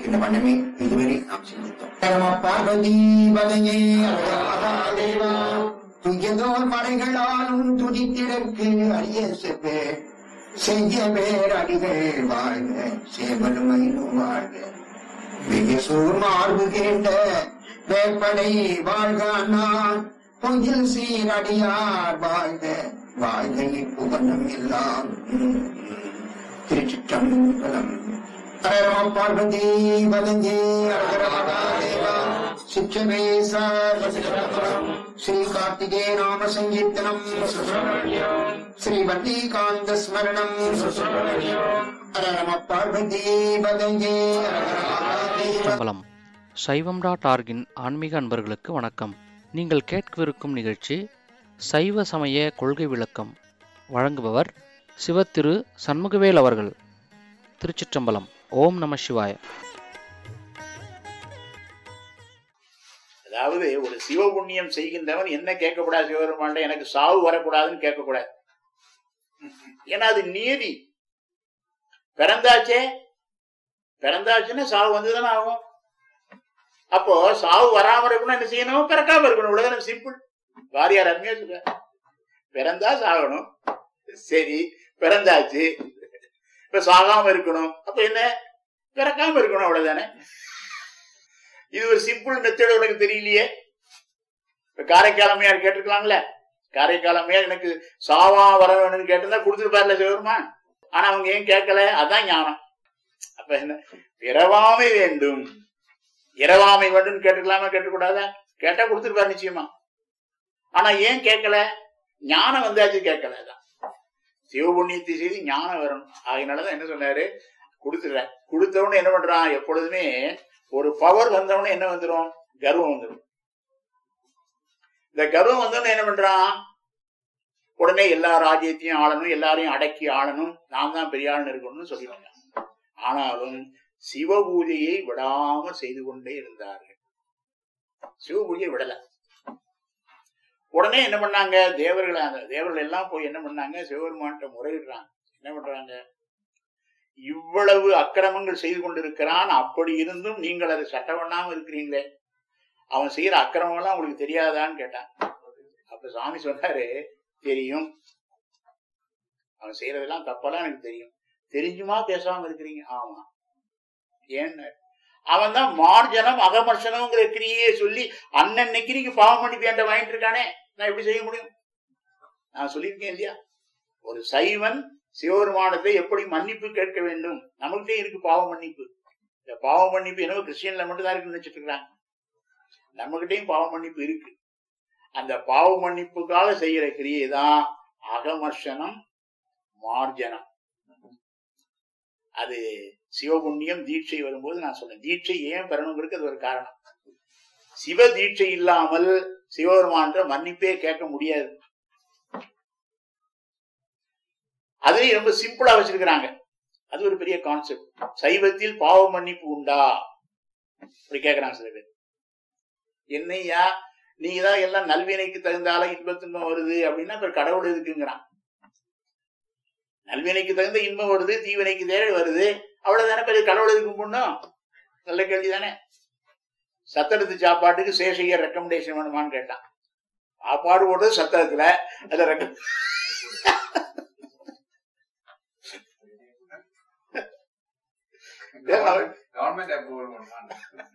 இந்த வண்ணமே இதுவரை நாம் சிந்தித்தோம் பரம பார்வதி பதையே மகாதேவா துயதோர் மறைகளாலும் துதித்திடற்கு அரிய செவ்வே செய்ய பேர் அடிகள் வாழ்க சேவலுமையிலும் வாழ்க வியசூர் மார்பு கேட்ட வேப்படை வாழ்க அண்ணான் பொங்கில் சீரடியார் வாழ்க வாழ்க புகழும் எல்லாம் திருச்சிற்றம்பலம் ஹரராம் பார்வதி வதங்கி அரகரமகாதேவா சிற்றமேசா ஸ்ரீ கார்த்திகே நாம சங்கீர்த்தனம் ஸ்ரீ வல்லிகாந்த ஸ்மரணம் ஹரரம பார்வதி வதங்கி சம்பளம் சைவம் டாட் ஆர்கின் ஆன்மீக அன்பர்களுக்கு வணக்கம் நீங்கள் கேட்கவிருக்கும் நிகழ்ச்சி சைவ சமய கொள்கை விளக்கம் வழங்குபவர் சிவத்திரு சண்முகவேல் அவர்கள் திருச்சிற்றம்பலம் ஓம் நம சிவாய அதாவது ஒரு சிவபுண்ணியம் செய்கின்றவன் என்ன கேட்கக்கூடாது சிவபெருமான்ட எனக்கு சாவு வரக்கூடாதுன்னு கேட்கக்கூடாது ஏன்னா அது நீதி பிறந்தாச்சே பிறந்தாச்சுன்னா சாவு வந்துதானே ஆகும் அப்போ சாவு வராம இருக்கணும் என்ன செய்யணும் பிறக்காம இருக்கணும் இவ்வளவுதானே சிம்பிள் வாரியார் அருமையா சொல்ற பிறந்தா சாகணும் சரி பிறந்தாச்சு இப்ப சாகாம இருக்கணும் அப்ப என்ன பிறக்காம இருக்கணும் அவ்வளவுதானே இது ஒரு சிம்பிள் மெத்தட் உனக்கு தெரியலையே இப்ப காரைக்காலமையார் கேட்டிருக்கலாம்ல காரைக்காலமையார் எனக்கு சாவா வர வேணும்னு கேட்டிருந்தா கொடுத்துருப்பார்ல சிவருமான் ஆனா அவங்க ஏன் கேட்கல அதான் ஞானம் அப்ப என்ன பிறவாமை வேண்டும் இரவாமை வேண்டும் கேட்டுக்கலாமா கேட்டுக்கூடாதா கேட்டா கொடுத்துருப்பாரு நிச்சயமா ஆனா ஏன் கேட்கல ஞானம் வந்தாச்சு கேட்கல அதான் சிவபுண்ணியத்தை செய்து ஞானம் வரணும் அதனாலதான் என்ன சொன்னாரு கொடுத்துடுற கொடுத்தவனு என்ன பண்றான் எப்பொழுதுமே ஒரு பவர் வந்தவனே என்ன வந்துடும் கர்வம் வந்துடும் இந்த கர்வம் வந்தவனே என்ன பண்றான் உடனே எல்லா ராஜ்யத்தையும் ஆளணும் எல்லாரையும் அடக்கி ஆளணும் நாம் தான் பெரிய ஆளுன்னு இருக்கணும்னு சொல்லிடுவாங்க ஆனாலும் சிவ பூஜையை விடாம செய்து கொண்டே இருந்தார்கள் சிவ பூஜையை விடல உடனே என்ன பண்ணாங்க தேவர்கள் அந்த தேவர்கள் எல்லாம் போய் என்ன பண்ணாங்க சிவபெருமான்கிட்ட முறையிடுறாங்க என்ன பண்றாங்க இவ்வளவு அக்கிரமங்கள் செய்து கொண்டிருக்கிறான் அப்படி இருந்தும் நீங்கள் அதை சட்டம் பண்ணாம இருக்கிறீங்களே அவன் செய்யற அக்கிரமம் எல்லாம் உங்களுக்கு தெரியாதான்னு கேட்டான் அப்ப சாமி சொன்னாரு தெரியும் அவன் செய்யறதெல்லாம் தப்பெல்லாம் எனக்கு தெரியும் தெரிஞ்சுமா பேசாம இருக்கிறீங்க ஆமா ஏன்னு அவன் தான் மார்ஜனம் அகமர்ஷனம்ங்கிற கிரியே சொல்லி அன்னன்னைக்கு நீங்க பாவம் பண்ணி பேண்ட வாங்கிட்டு இருக்கானே நான் எப்படி செய்ய முடியும் நான் சொல்லியிருக்கேன் இல்லையா ஒரு சைவன் சிவபெருமானத்தை எப்படி மன்னிப்பு கேட்க வேண்டும் நமக்கிட்டே இருக்கு பாவ மன்னிப்பு இந்த பாவ மன்னிப்பு என்னவோ கிறிஸ்டியன்ல மட்டும் தான் இருக்குன்னு நினைச்சிட்டு இருக்காங்க நம்மகிட்டயும் பாவ மன்னிப்பு இருக்கு அந்த பாவ மன்னிப்புக்காக செய்யற கிரியை தான் அகமர்ஷனம் மார்ஜனம் அது சிவபுண்ணியம் தீட்சை வரும்போது நான் சொன்னேன் தீட்சை ஏன் பெறணுங்கிறது அது ஒரு காரணம் சிவ தீட்சை இல்லாமல் சிவபெருமான்ற மன்னிப்பே கேட்க முடியாது அதுலயும் ரொம்ப சிம்பிளா வச்சிருக்கிறாங்க அது ஒரு பெரிய கான்செப்ட் சைவத்தில் பாவ மன்னிப்பு உண்டா அப்படி கேக்குறாங்க சில பேர் என்னையா நீங்க தான் எல்லாம் நல்வினைக்கு தகுந்தால இன்ப துன்பம் வருது அப்படின்னா இப்ப கடவுள் எதுக்குங்கிறான் நல்வினைக்கு தகுந்த இன்பம் வருது தீவினைக்கு தேவை வருது அவ்வளவுதானே பெரிய கடவுள் எதுக்கு கும்பிடணும் நல்ல கேள்வி தானே சத்திரத்து சாப்பாட்டுக்கு சேஷையர் ரெக்கமெண்டேஷன் வேணுமான்னு கேட்டான் சாப்பாடு போடுறது சத்திரத்துல அதுல ரெக்க கவர்மெண்ட் அப்ரூவல் பண்ணுவாங்க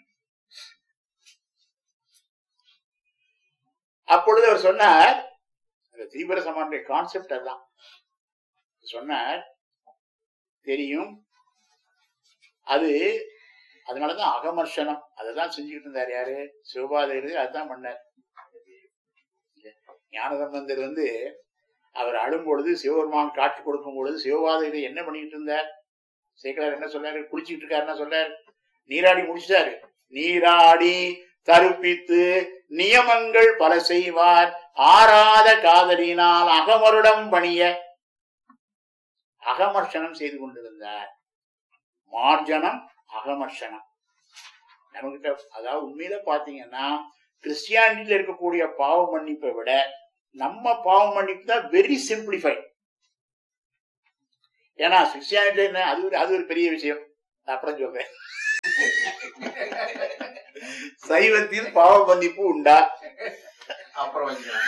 அப்பொழுது அவர் சொன்னார் அந்த தீவிர சமானுடைய கான்செப்ட் அதுதான் சொன்னார் தெரியும் அது அதனாலதான் அகமர்ஷனம் அததான் செஞ்சுக்கிட்டு இருந்தார் யாரு சிவபாதையர் அதுதான் பண்ணார் ஞானசம்பந்தர் வந்து அவர் அழும் பொழுது சிவபெருமான் காட்சி கொடுக்கும் பொழுது சிவபாதையர் என்ன பண்ணிட்டு இருந்தார் சேக்கலார் என்ன சொன்னாரு குளிச்சுட்டு இருக்காரு என்ன சொன்னார் நீராடி முடிச்சிட்டாரு நீராடி தருப்பித்து நியமங்கள் பல செய்வார் ஆறாத காதலினால் அகமருடம் பணிய அகமர்ஷனம் செய்து கொண்டிருந்தார் மார்ஜனம் அகமர்ஷனம் நமக்கிட்ட அதாவது உண்மையில பாத்தீங்கன்னா கிறிஸ்டியானிட்டியில இருக்கக்கூடிய பாவ மன்னிப்பை விட நம்ம பாவ மன்னிப்பு தான் வெரி சிம்பிளிஃபைட் ஏன்னா கிறிஸ்டியானிட்டி என்ன அது ஒரு அது ஒரு பெரிய விஷயம் நான் அப்புறம் சொல்றேன் சைவத்தில் பாவ மன்னிப்பு உண்டா அப்புறம் வச்சுக்கலாம்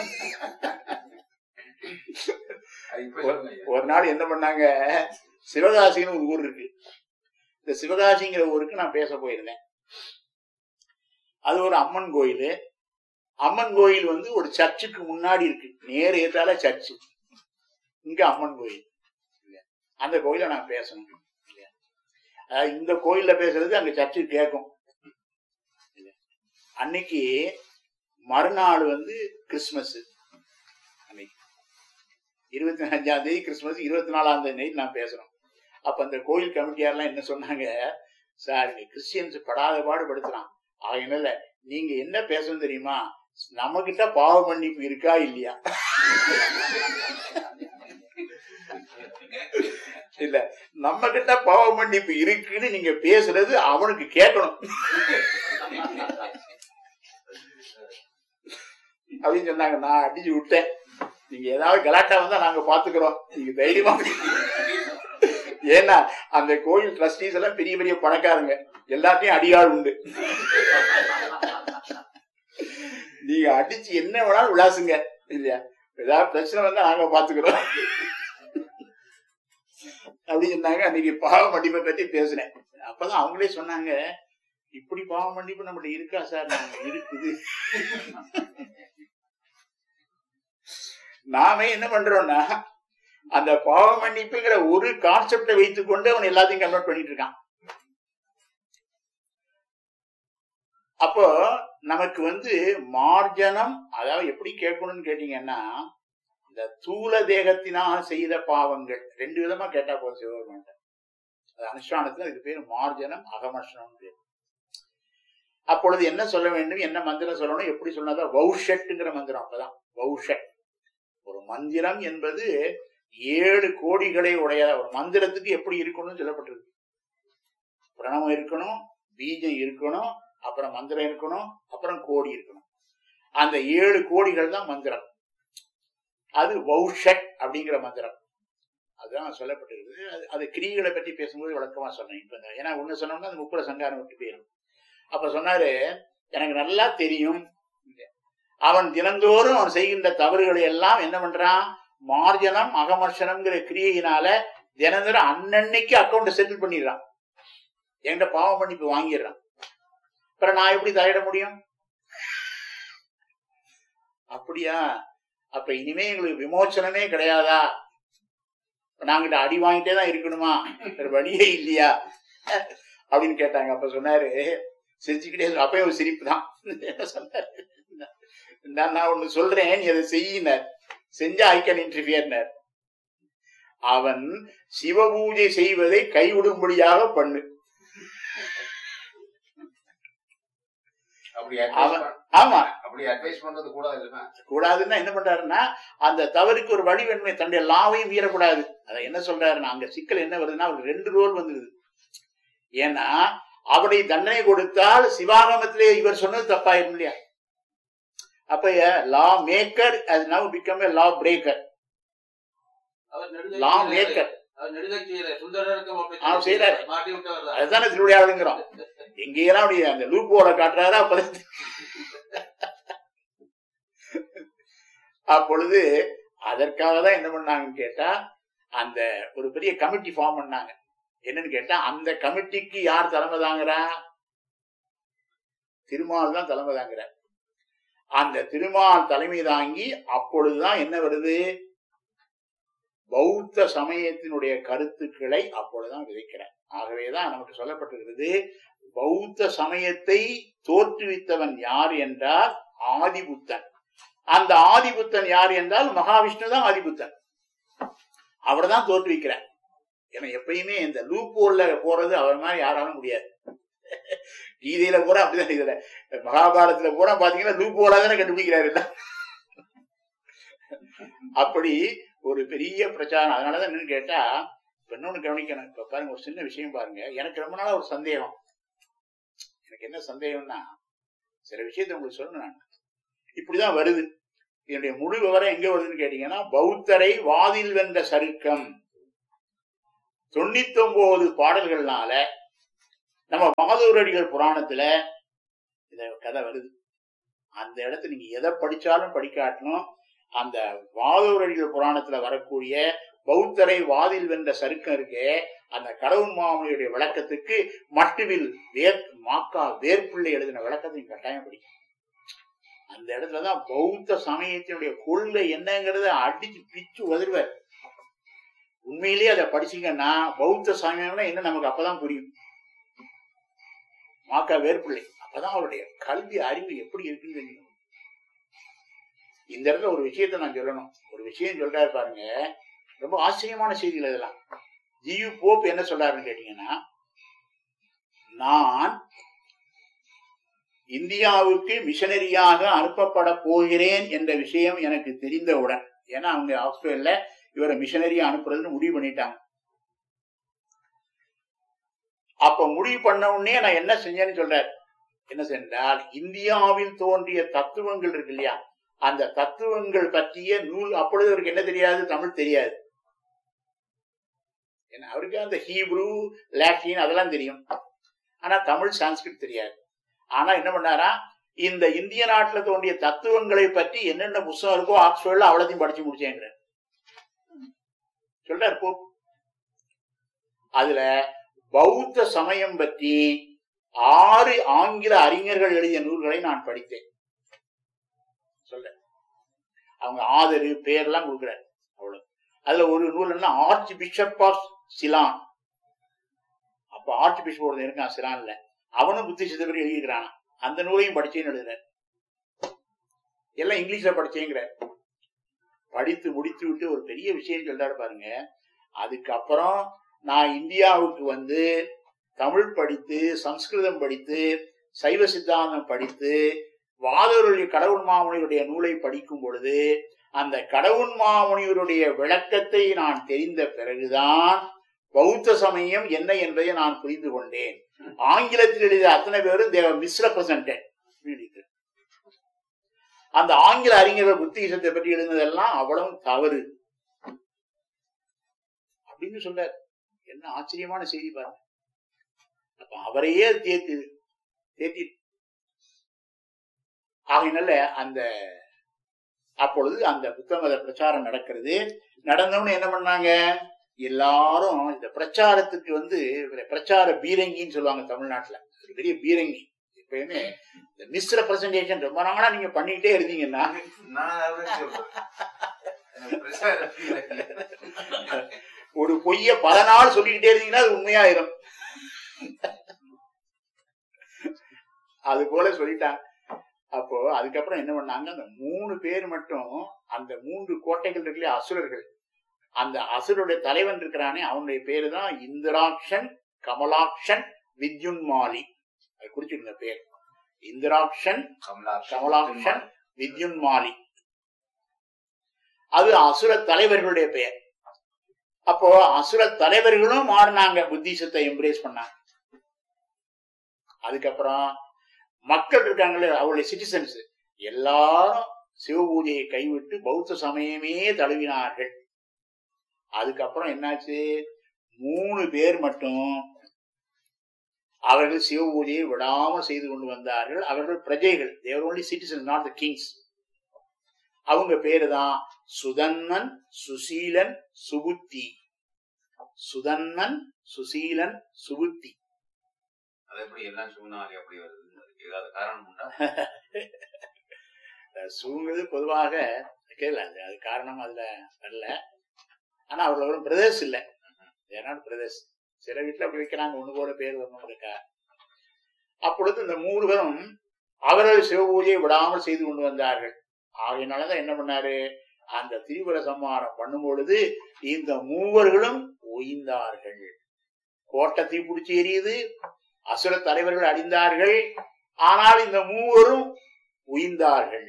அது இப்ப சொல்லுங்க ஐயா. ஒரு நாள் என்ன பண்ணாங்க சிவகாசின்னு ஒரு ஊர் இருக்கு இந்த சிவகாசிங்கிற ஊருக்கு நான் பேச போயிருந்தேன் அது ஒரு அம்மன் கோயில் அம்மன் கோயில் வந்து ஒரு சர்ச்சுக்கு முன்னாடி இருக்கு நேர் ஏத்தால சர்ச்சு இங்க அம்மன் கோயில் அந்த கோயில நான் பேசணும் அதாவது இந்த கோயில்ல பேசுறது அங்க சர்ச்சு கேட்கும் அன்னைக்கு மறுநாள் வந்து கிறிஸ்மஸ் அன்னைக்கு இருபத்தி அஞ்சாம் தேதி கிறிஸ்மஸ் இருபத்தி நாலாம் தேதி நைட் நான் பேசுறோம் அப்ப அந்த கோயில் கமிட்டியாரெல்லாம் என்ன சொன்னாங்க சார் இங்க கிறிஸ்டியன்ஸ் படாத பாடு படுத்துறான் அதனால நீங்க என்ன பேசணும் தெரியுமா நம்ம கிட்ட பாவ மன்னிப்பு இருக்கா இல்லையா இல்ல நம்ம கிட்ட பாவ மன்னிப்பு இருக்குன்னு நீங்க பேசுறது அவனுக்கு கேட்கணும் அப்படின்னு சொன்னாங்க நான் அடிச்சு விட்டேன் நீங்க ஏதாவது கலாட்டா வந்தா நாங்க பாத்துக்கிறோம் நீங்க தைரியமா ஏன்னா அந்த கோயில் ட்ரஸ்டீஸ் எல்லாம் பெரிய பெரிய பணக்காரங்க எல்லாத்தையும் அடியாள் உண்டு நீங்க அடிச்சு என்ன வேணாலும் விளாசுங்க இல்லையா ஏதாவது பிரச்சனை வந்தா நாங்க பாத்துக்கிறோம் அப்படின்னு சொன்னாங்க அன்னைக்கு பாவ மன்னிப்பை பத்தி பேசினேன் அப்பதான் அவங்களே சொன்னாங்க இப்படி பாவ மன்னிப்பு நம்மகிட்ட இருக்கா சார் நாங்க இருக்குது நாமே என்ன பண்றோம்னா அந்த பாவ மன்னிப்புங்கிற ஒரு கான்செப்டை வைத்துக்கொண்டு அவன் எல்லாத்தையும் கன்வெர்ட் பண்ணிட்டு இருக்கான் அப்போ நமக்கு வந்து மார்ஜனம் அதாவது எப்படி கேட்கணும்னு கேட்டீங்கன்னா இந்த தூல தேகத்தினால் செய்த பாவங்கள் ரெண்டு விதமா கேட்டா போதும் சிவபெருமான் அது அனுஷ்டானத்துல இதுக்கு பேர் மார்ஜனம் அகமர்ஷனம் பேர் அப்பொழுது என்ன சொல்ல வேண்டும் என்ன மந்திரம் சொல்லணும் எப்படி சொன்னதா வௌஷட்டுங்கிற மந்திரம் அப்பதான் வௌஷட் ஒரு மந்திரம் என்பது ஏழு கோடிகளை உடைய ஒரு மந்திரத்துக்கு எப்படி இருக்கணும்னு சொல்லப்பட்டிருக்கு பிரணவம் இருக்கணும் பீஜம் இருக்கணும் அப்புறம் மந்திரம் இருக்கணும் அப்புறம் கோடி இருக்கணும் அந்த ஏழு கோடிகள் தான் மந்திரம் அது வௌஷட் அப்படிங்கிற மந்திரம் அதுதான் சொல்லப்பட்டிருக்கு அது அது கிரிகளை பற்றி பேசும்போது விளக்கமா சொன்னேன் இப்ப இந்த- ஏன்னா ஒண்ணு சொன்னோம்னா அது முப்புற சங்காரம் விட்டு போயிடும் அப்ப சொன்னாரு எனக்கு நல்லா தெரியும் அவன் தினந்தோறும் அவன் செய்கின்ற தவறுகளை எல்லாம் என்ன பண்றான் மார்ஜனம் அகமர்ஷனம்ங்கிற கிரியையினால தினந்தோறும் அன்னன்னைக்கு அக்கௌண்ட் செட்டில் பண்ணிடுறான் என்கிட்ட பாவம் மன்னிப்பு வாங்கிடுறான் அப்புறம் நான் எப்படி தலையிட முடியும் அப்படியா அப்ப இனிமே எங்களுக்கு விமோச்சனமே கிடையாதா நாங்கிட்ட அடி வாங்கிட்டே தான் இருக்கணுமா வேற வழியே இல்லையா அப்படின்னு கேட்டாங்க அப்ப சொன்னாரு சிரிச்சுக்கிட்டே சொ- அப்பயும் ஒரு சிரிப்பு தான் என்ன சொன்னாரு நான் நான் ஒண்ணு சொல்றேன் நீ அதை செய்யினர் செஞ்சா ஐ கேன் இன்டர்ஃபியர்னர் அவன் சிவபூஜை செய்வதை கைவிடும்படியாக பண்ணு அப்படி அவன்- advice ஆமா பண்- அப்படி அட்வைஸ் பண்றது கூடாது இல்லைன்னா கூடாதுன்னா என்ன பண்றாருன்னா அந்த தவறுக்கு ஒரு வழி வேணுமே தன்னுடைய லாவையும் மீறக்கூடாது அதை என்ன சொல்றாருன்னா அங்க சிக்கல் என்ன வருதுன்னா அவருக்கு ரெண்டு ரோல் வந்துருது ஏன்னா அவருடைய தண்டனை கொடுத்தால் சிவாகமத்திலே இவர் சொன்னது தப்பாயிரும் இல்லையா அப்ப லா மேக்கர் அது now become a law breaker அவர் லா நெடுந்தகை மேக்கர் அவர் நெடுந்தகை செய்யறார். சுந்தரருக்கும் அப்படி ஆ, செய்றாரு. மாட்டி விட்டவர் தான். அதுதானே திருவிளையாடுங்கிறோம் எங்கேயெல்லாம் அப்படி அந்த லூப்போட காட்டுறாரு அப்பதான் அப்பொழுது அதற்காக தான் என்ன பண்ணாங்கன்னு கேட்டா அந்த ஒரு பெரிய கமிட்டி ஃபார்ம் பண்ணாங்க என்னன்னு கேட்டா அந்த கமிட்டிக்கு யார் தலைமை தாங்குறா திருமால் தான் தலைமை தாங்குறார் அந்த திருமால் தலைமை தாங்கி அப்பொழுதுதான் என்ன வருது பௌத்த சமயத்தினுடைய கருத்துக்களை அப்பொழுதுதான் விதைக்கிறார் ஆகவேதான் நமக்கு சொல்லப்பட்டிருக்கிறது பௌத்த சமயத்தை தோற்றுவித்தவன் யார் என்றால் ஆதிபுத்தன் அந்த ஆதிபுத்தன் யார் என்றால் மகாவிஷ்ணு தான் ஆதிபுத்தன் அவர் தான் தோற்றுவிக்கிறார் ஏன்னா எப்பயுமே இந்த லூப்போல்ல போறது அவர் மாதிரி யாராலும் முடியாது கீதையில பூரா அப்படிதான் இதுல மகாபாரதத்துல பூரா பாத்தீங்கன்னா லூப்போலா தானே கண்டுபிடிக்கிறாரு இல்ல அப்படி ஒரு பெரிய பிரச்சாரம் அதனாலதான் என்னன்னு கேட்டா இப்ப இன்னொன்னு கவனிக்கணும் இப்ப பாருங்க ஒரு சின்ன விஷயம் பாருங்க எனக்கு ரொம்ப நாளா ஒரு சந்தேகம் எனக்கு என்ன சந்தேகம்னா சில விஷயத்தை உங்களுக்கு சொல்லணும் நான் இப்படிதான் வருது இதனுடைய முழு விவரம் எங்க வருதுன்னு கேட்டீங்கன்னா பௌத்தரை வாதில் வென்ற சருக்கம் தொண்ணூத்தி ஒன்பது பாடல்கள்னால நம்ம மாதூரடிகள் புராணத்துல இந்த கதை வருது அந்த இடத்துல நீங்க எதை படிச்சாலும் படிக்காட்டணும் அந்த வாதூரடிகள் புராணத்துல வரக்கூடிய பௌத்தரை வாதில் வென்ற சருக்கம் இருக்கே அந்த கடவுள் மாமனியுடைய விளக்கத்துக்கு மட்டுவில் வேர் மாக்கா வேர்பிள்ளை எழுதின விளக்கத்தை நீங்க கட்டாயம் படிக்கணும் அந்த இடத்துலதான் பௌத்த சமயத்தினுடைய கொள்கை என்னங்கிறத அடிச்சு பிச்சு உதறுவார் உண்மையிலேயே அதை படிச்சீங்கன்னா பௌத்த சமயம்னா என்ன நமக்கு அப்பதான் புரியும் மாக்கா வேர்பிள்ளை அப்பதான் அவருடைய கல்வி அறிவு எப்படி இருக்குன்னு தெரியும் இந்த இடத்துல ஒரு விஷயத்தை நான் சொல்லணும் ஒரு விஷயம் சொல்றாரு பாருங்க ரொம்ப ஆச்சரியமான செய்திகள் இதெல்லாம் ஜியு போப் என்ன சொல்றாருன்னு கேட்டீங்கன்னா நான் இந்தியாவுக்கு மிஷனரியாக அனுப்பப்பட போகிறேன் என்ற விஷயம் எனக்கு தெரிந்தவுடன் ஏன்னா அவங்க ஆஸ்திரேலியால இவரை மிஷனரியா அனுப்புறதுன்னு முடிவு பண்ணிட்டாங்க அப்ப முடிவு பண்ண உடனே நான் என்ன செஞ்சேன்னு சொல்றாரு என்ன சென்றால் இந்தியாவில் தோன்றிய தத்துவங்கள் இருக்கு இல்லையா அந்த தத்துவங்கள் பற்றிய நூல் அப்பொழுது அவருக்கு என்ன தெரியாது தமிழ் தெரியாது ஏன்னா அவருக்கு அந்த ஹீப்ரு லாட்டின் அதெல்லாம் தெரியும் ஆனா தமிழ் சான்ஸ்கிரிட் தெரியாது ஆனா என்ன பண்ணாரா இந்த இந்திய நாட்டுல தோன்றிய தத்துவங்களை பற்றி என்னென்ன புத்தகம் இருக்கோ ஆக்ஸ்போர்ட்ல அவ்வளத்தையும் படிச்சு முடிச்சேங்கிற சொல்றாரு போ அதுல பௌத்த சமயம் பற்றி ஆறு ஆங்கில அறிஞர்கள் எழுதிய நூல்களை நான் படித்தேன் சொல்ல அவங்க ஆதரு பேர்லாம் கொடுக்குறாரு அவ்வளவு அதுல ஒரு நூல் என்ன ஆர்ச் பிஷப் ஆஃப் சிலான் அப்ப ஆர்ச் பிஷப் ஒருத்தன் இருக்கான் சிலான்ல அவனும் புத்தி சிதப்படி எழுதிக்கிறான் அந்த நூலையும் படிச்சேன்னு எழுதுறார் எல்லாம் இங்கிலீஷ்ல படிச்சேங்கிறார் படித்து முடித்து விட்டு ஒரு பெரிய விஷயம் சொல்றாரு பாருங்க அதுக்கப்புறம் நான் இந்தியாவுக்கு வந்து தமிழ் படித்து சம்ஸ்கிருதம் படித்து சைவ சித்தாந்தம் படித்து வாதவருடைய கடவுள் மாமுனியுடைய நூலை படிக்கும் பொழுது அந்த கடவுள் மாமுனிவருடைய விளக்கத்தை நான் தெரிந்த பிறகுதான் பௌத்த சமயம் என்ன என்பதை நான் புரிந்து கொண்டேன் ஆங்கிலத்தில் எழுதிய அத்தனை பேரும் தேவ மிஸ்ரெப்ரசன்டட் அந்த ஆங்கில அறிஞர்கள் புத்திசத்தை பற்றி எழுதினதெல்லாம் அவ்வளவு தவறு அப்படின்னு சொல்றார் என்ன ஆச்சரியமான செய்தி பாருங்க அப்ப அவரையே தேத்து தேத்தி ஆகையினால அந்த அப்பொழுது அந்த புத்த மத பிரச்சாரம் நடக்கிறது நடந்தவொன்னு என்ன பண்ணாங்க எல்லாரும் இந்த பிரச்சாரத்துக்கு வந்து இவரை பிரச்சார பீரங்கின்னு சொல்லுவாங்க தமிழ்நாட்டுல ஒரு பெரிய பீரங்கி எப்பயுமே இந்த மிஸ் ரெப்ரசன்டேஷன் ரொம்ப நாளா நீங்க பண்ணிக்கிட்டே இருந்தீங்கன்னா நான் அதை சொல்றேன் எனக்கு பிரச்சனை இல்லை. ஒரு பொய்ய பல நாள் சொல்லிக்கிட்டே இருந்தீங்கன்னா அது உண்மையாயிரும் அது போல சொல்லிட்டாங்க அப்போ அதுக்கப்புறம் என்ன பண்ணாங்க அந்த மூணு பேர் மட்டும் அந்த மூன்று கோட்டைகள் இருக்குல்லையா அசுரர்கள் அந்த அசுரருடைய தலைவன் இருக்கிறானே அவனுடைய பேரு தான் இந்திராக்ஷன் கமலாக்ஷன் வித்யுன்மாலி அது குறிச்சிருந்த பேர் இந்திராக்ஷன் கமலாக்ஷன். கமலாக்ஷன் வித்யுன்மாலி அது அசுர தலைவர்களுடைய பெயர் அப்போ அசுர தலைவர்களும் மாறினாங்க புத்திசத்தை எம்ப்ரேஸ் பண்ணாங்க அதுக்கப்புறம் மக்கள் இருக்காங்களே அவருடைய சிட்டிசன்ஸ் எல்லாரும் சிவபூஜையை கைவிட்டு பௌத்த சமயமே தழுவினார்கள் அதுக்கப்புறம் என்னாச்சு மூணு பேர் மட்டும் அவர்கள் சிவபூஜையை விடாமல் செய்து கொண்டு வந்தார்கள் அவர்கள் பிரஜைகள் they were only citizen not the kings அவங்க பேரு தான் சுதன்மன் சுசீலன் சுபுத்தி சுதன்மன் சுசீலன் சுபுத்தி அது எப்படி எல்லாம் சூழ்நாளி அப்படி வருது அதுக்கு ஏதாவது காரணம் உண்டா சூங்கிறது பொதுவாக கேள்வி அது அது காரணம் அதுல வரல ஆனா அவர்கள் ஒரு பிரதர்ஸ் இல்ல ஏன்னா பிரதர்ஸ் சில வீட்டுல அப்படி வைக்கிறாங்க ஒண்ணு போல பேர் வரணும் இருக்கா அப்பொழுது இந்த மூணு பேரும் அவர்கள் சிவபூஜையை விடாமல் செய்து கொண்டு வந்தார்கள் ஆகையினாலதான் என்ன பண்ணாரு அந்த திரிபுர சம்மாரம் பண்ணும் பொழுது இந்த மூவர்களும் ஒய்ந்தார்கள் கோட்டை தீப்பிடிச்சு எரியுது அசுர தலைவர்கள் அடிந்தார்கள் ஆனால் இந்த மூவரும் உயிர்ந்தார்கள்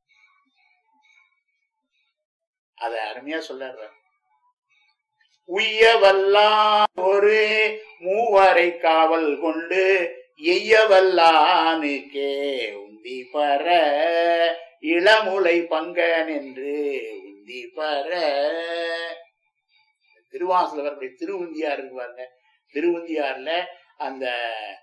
அத அருமையா சொல்ல உய்ய வல்லான் ஒரு மூவரை காவல் கொண்டு எய்ய வல்லானுக்கே உந்தி பர இளமுலை பங்கன் என்று உந்தி பர திருவாசல வரக்கூடிய திருவுந்தியார் இருக்கு பாருங்க திருவுந்தியார்ல அந்த